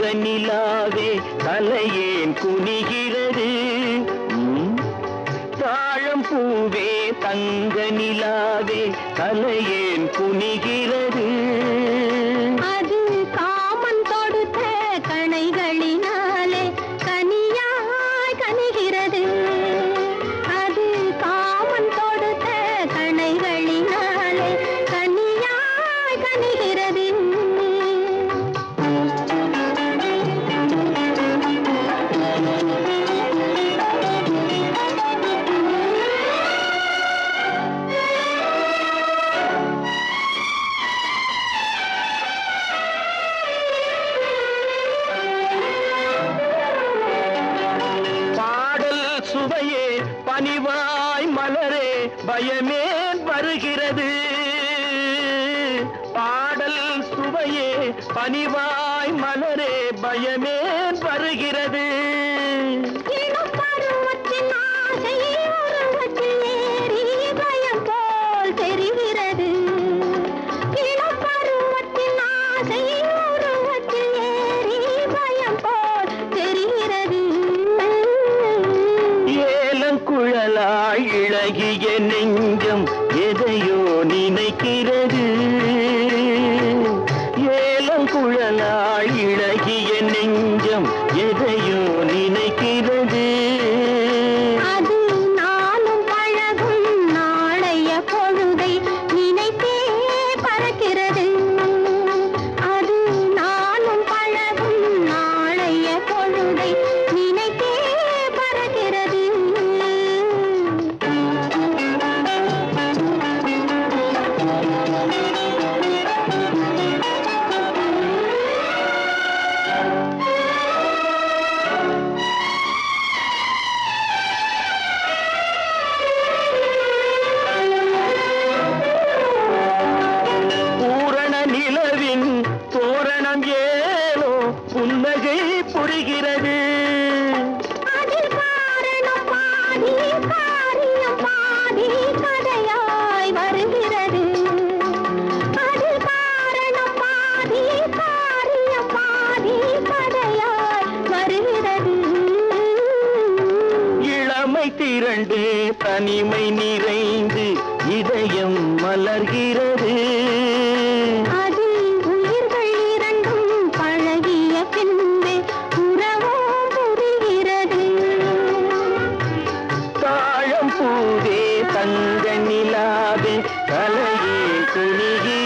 நிலாவே தலையேன் குனிகிறது ம்? தாழம் பூவே தங்க நிலாவே தலையேன் குனிகிறது அது காமன் தொடுத்த கணைகளினாலே கனியாய் கனிகிறது அது காமன் தொடுத்த கணைகளினாலே கனியாய் கனிகிறது பாடல் சுவையே பனிவாய் மலரே பயமே வருகிறது பாடல் சுவையே பனிவாய் மலரே பயமே வருகிறது இளம் பருவத்தின் ஆசை உருவத்தில் ஏறி பயம் போல் தெரிகிறது இளம் பருவத்தின் ஆசை உருவத்தில் ஏறி பயம் போல் தெரிகிறது ஏலங்குழலாய் இழகிய நெஞ்சம் எதையோ நினைக்கிறது ஏலங்குழலாய் இழகிய நெஞ்சம் எதையோ நினைக்கிறது அது நானும் பழகும் நாளைய பொழுதை நினைத்தே பறக்கிறது அது நானும் பழகும் நாளைய பொழுதை நினைத்தே பறக்கிறது பூரண நிலவின் தோரணம் ஏனோ புன்னகை புரிகிறது அதில் காரணம் பாதி காரியம் பாதி கதையாய் வருகிறது அதில் காரணம் பாதி காரியம் பாதி கதையாய் வருகிறது இளமை திரண்டு தனிமை நிறைந்து இதயம் மலர்கிறது அதில் உயிர்கள் இரண்டும் பழகிய பின்பே உறவும் புரிகிறது தாழம் பூவே தங்க நிலாவே தலையே துணிகிறது